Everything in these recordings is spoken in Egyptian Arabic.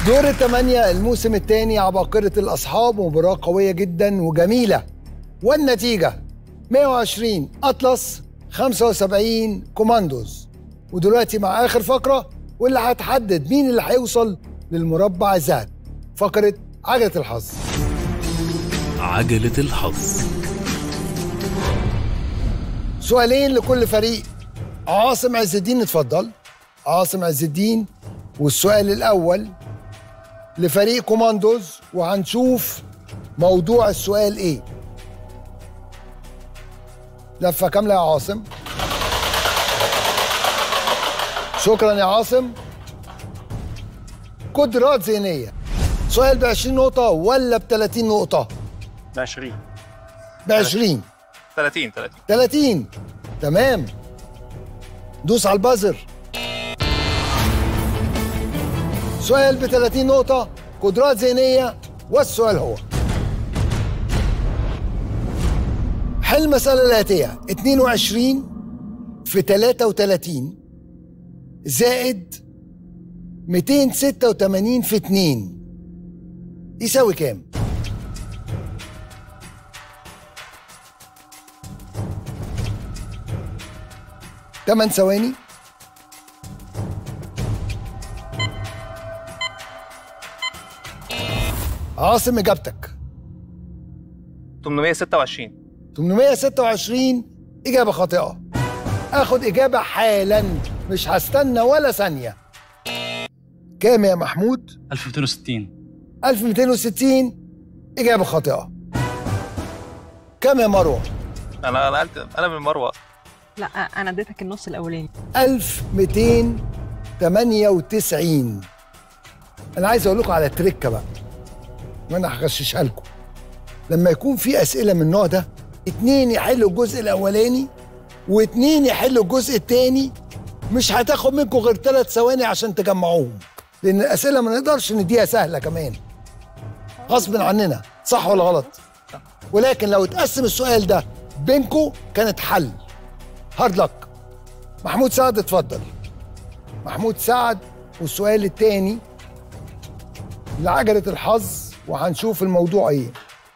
دور الثمانية الموسم الثاني عباقرة الأصحاب مباراة قوية جدا وجميلة والنتيجة 120 أطلس 75 كوماندوز ودلوقتي مع آخر فقرة واللي هتحدد مين اللي هيوصل للمربع الذهبي فقرة عجلة الحظ عجلة الحظ سؤالين لكل فريق عاصم عز الدين اتفضل عاصم عز الدين والسؤال الأول لفريق كوماندوز وهنشوف موضوع السؤال ايه لفة كاملة يا عاصم شكرا يا عاصم قدرات ذهنية سؤال ب 20 نقطة ولا ب 30 نقطة؟ ب 20 ب 20 30 30 30 تمام دوس على البازر سؤال ب 30 نقطة قدرات ذهنية والسؤال هو حل المسألة الآتية 22 في 33 زائد 286 في 2 يساوي كام؟ تمن ثواني عاصم اجابتك 826 826 اجابه خاطئه اخد اجابه حالا مش هستنى ولا ثانيه كام يا محمود 1260 1260 اجابه خاطئه كام يا مروه انا انا قلت انا من مروه لا انا اديتك النص الاولاني 1298 انا عايز اقول لكم على تريكه بقى وانا هغششها لكم لما يكون في اسئله من النوع ده اتنين يحلوا الجزء الاولاني واتنين يحلوا الجزء التاني مش هتاخد منكم غير ثلاث ثواني عشان تجمعوهم لان الاسئله ما نقدرش نديها سهله كمان غصب عننا صح ولا غلط ولكن لو اتقسم السؤال ده بينكم كانت حل هارد لك محمود سعد اتفضل محمود سعد والسؤال الثاني لعجلة الحظ وهنشوف الموضوع ايه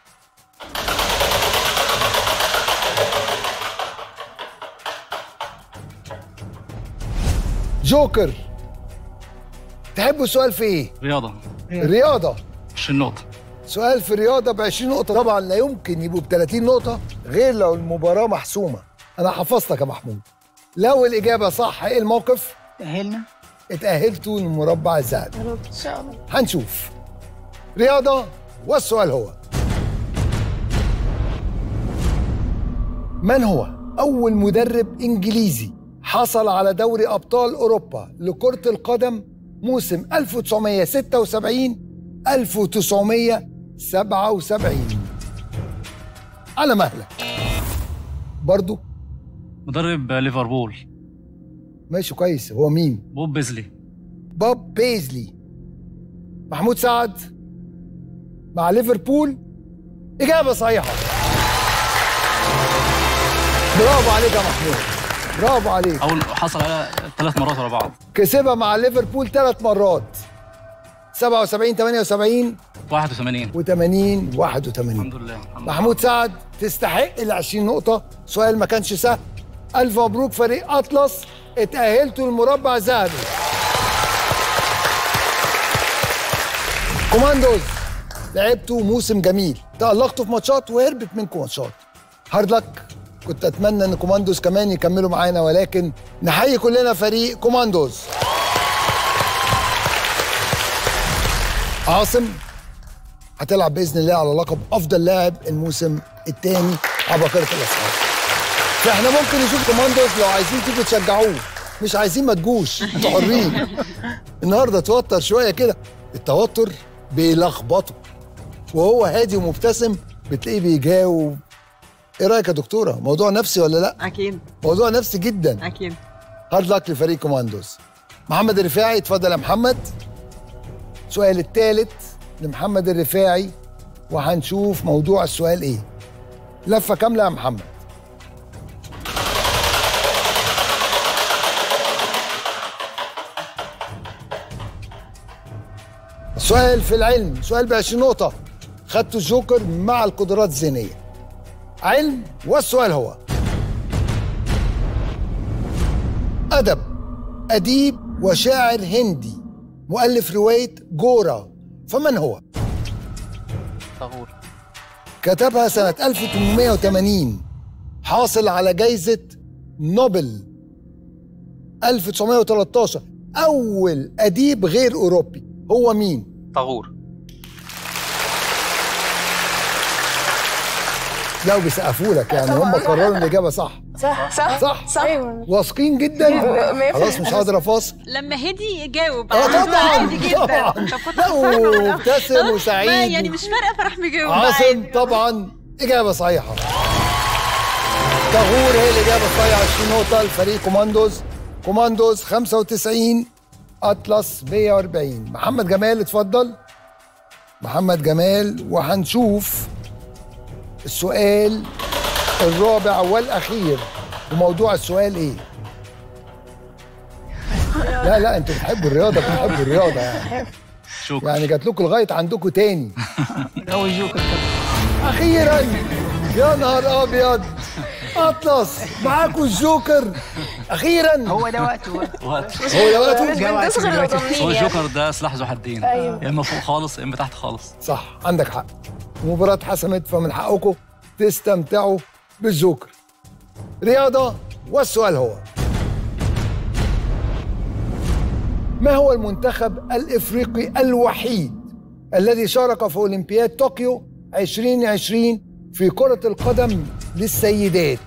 جوكر تحبوا السؤال في ايه؟ رياضة رياضة 20 نقطة سؤال في الرياضة ب 20 نقطة طبعا لا يمكن يبقوا ب 30 نقطة غير لو المباراة محسومة أنا حفظتك يا محمود لو الإجابة صح إيه الموقف؟ تأهلنا اتأهلتوا للمربع الذهبي ان شاء الله هنشوف رياضة والسؤال هو من هو أول مدرب إنجليزي حصل على دوري أبطال أوروبا لكرة القدم موسم 1976 1977 على مهلك برضو مدرب ليفربول ماشي كويس هو مين؟ بوب بيزلي بوب بيزلي محمود سعد مع ليفربول إجابة صحيحة برافو عليك يا محمود برافو عليك أول حصل على ثلاث مرات ورا بعض كسبها مع ليفربول ثلاث مرات 77 78 81 و80 81 الحمد لله الحمد لله. محمود سعد تستحق ال 20 نقطة سؤال ما كانش سهل ألف مبروك فريق أطلس اتأهلتوا للمربع الذهبي كوماندوز لعبتوا موسم جميل تألقتوا في ماتشات وهربت منكم ماتشات هارد لك كنت اتمنى ان كوماندوز كمان يكملوا معانا ولكن نحيي كلنا فريق كوماندوز عاصم هتلعب باذن الله على لقب افضل لاعب الموسم الثاني عباقرة الاصحاب فاحنا ممكن نشوف كوماندوز لو عايزين تيجوا تشجعوه مش عايزين ما تجوش انتوا حرين النهارده توتر شويه كده التوتر بيلخبطه وهو هادي ومبتسم بتلاقيه بيجاوب ايه رايك يا دكتوره موضوع نفسي ولا لا اكيد موضوع نفسي جدا اكيد هارد لك لفريق كوماندوز محمد الرفاعي اتفضل يا محمد السؤال الثالث لمحمد الرفاعي وهنشوف موضوع السؤال ايه لفه كامله يا محمد سؤال في العلم سؤال ب 20 نقطة خدتوا الجوكر مع القدرات الذهنية علم والسؤال هو أدب أديب وشاعر هندي مؤلف رواية جورا فمن هو؟ طاغور كتبها سنة 1880 حاصل على جايزة نوبل 1913 أول أديب غير أوروبي هو مين؟ طاغور لو بيسقفوا لك يعني هم قرروا الإجابة صح صح صح صح صح واثقين جدا مية في خلاص مش هقدر أفاصل لما هدي يجاوب اه طبعا عادي جدا طبعا طب كنت لا هفرح ولا لا؟ ومبتسم ما وسعيد يعني مش فارقه فراح مجاوب عاصم عادي. طبعا إجابة صحيحة طاغور هي الإجابة الصحيحة 20 نقطة لفريق كوماندوز كوماندوز 95 أطلس 140 محمد جمال اتفضل محمد جمال وهنشوف السؤال الرابع والأخير وموضوع السؤال إيه؟ لا لا انتوا بتحبوا الرياضة بتحبوا الرياضة يعني شكرا يعني جات لكم لغاية عندكم تاني أول جوكر كده اخيرا يا نهار ابيض اطلس معاكم الجوكر اخيرا هو ده وقته وقت هو ده وقته مش بنتصغر هو وطمنين يعني الجوكر ده سلاح ذو حدين أيوه. يا اما فوق خالص يا اما تحت خالص صح عندك حق المباراة اتحسمت فمن حقكم تستمتعوا بالجوكر رياضة والسؤال هو ما هو المنتخب الافريقي الوحيد الذي شارك في اولمبياد طوكيو 2020 في كرة القدم للسيدات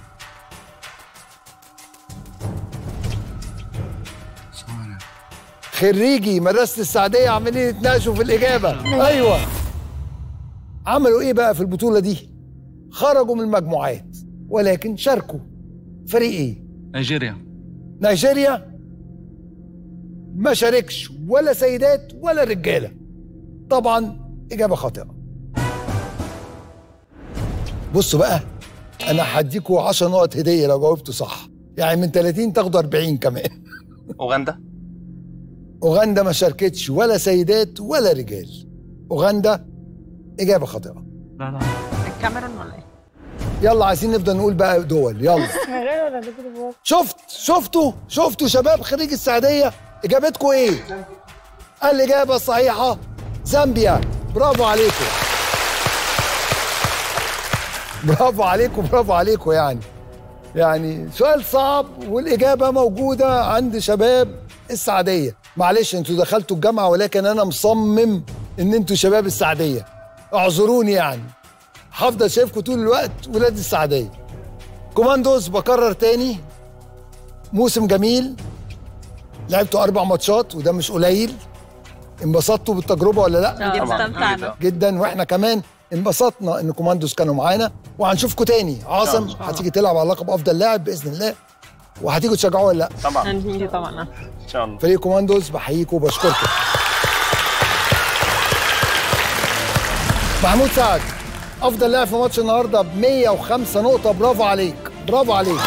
ثواني. خريجي مدرسة السعدية عمالين يتناقشوا في الإجابة أيوة عملوا إيه بقى في البطولة دي؟ خرجوا من المجموعات ولكن شاركوا فريق إيه؟ نيجيريا نيجيريا ما شاركش ولا سيدات ولا رجالة طبعا إجابة خاطئة بصوا بقى أنا هديكوا 10 نقط هدية لو جاوبتوا صح يعني من 30 تاخدوا 40 كمان اوغندا أوغندا ما شاركتش ولا سيدات ولا رجال أوغندا إجابة خاطئة لا لا الكاميرون ولا ايه؟ يلا عايزين نفضل نقول بقى دول يلا غير ولا ده كده بقى؟ شفت شفتوا شفتوا شباب خريج السعودية إجابتكم إيه؟ الإجابة الصحيحة زامبيا برافو عليكم برافو عليكم برافو عليكم يعني يعني سؤال صعب والإجابة موجودة عند شباب السعدية معلش انتوا دخلتوا الجامعة ولكن أنا مصمم إن انتوا شباب السعدية اعذروني يعني هفضل شايفكم طول الوقت ولاد السعدية كوماندوز بكرر تاني موسم جميل لعبتوا أربع ماتشات وده مش قليل انبسطتوا بالتجربة ولا لأ؟ جدا استمتعنا جدا واحنا كمان انبسطنا ان كوماندوز كانوا معانا وهنشوفكم تاني عاصم هتيجي تلعب على لقب افضل لاعب باذن الله وهتيجوا تشجعوه ولا لا طبعا هنجي طبعا ان شاء الله فريق كوماندوز بحييكم وبشكركم محمود سعد افضل لاعب في ماتش النهارده ب 105 نقطه برافو عليك برافو عليك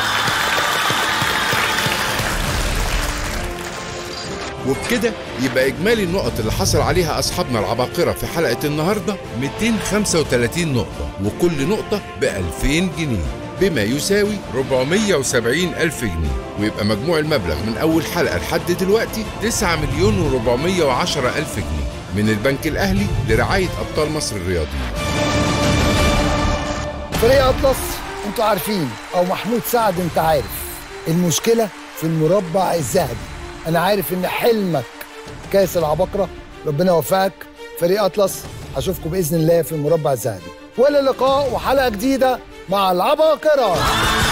وبكده يبقى إجمالي النقط اللي حصل عليها أصحابنا العباقرة في حلقة النهاردة 235 نقطة وكل نقطة ب 2000 جنيه بما يساوي 470 ألف جنيه ويبقى مجموع المبلغ من أول حلقة لحد دلوقتي 9 مليون و410 ألف جنيه من البنك الأهلي لرعاية أبطال مصر الرياضيين فريق اطلس انتوا عارفين او محمود سعد انت عارف المشكله في المربع الذهبي انا عارف ان حلمك كاس العباقره ربنا يوفقك فريق اطلس هشوفكم باذن الله في المربع الذهبي والى اللقاء وحلقه جديده مع العباقره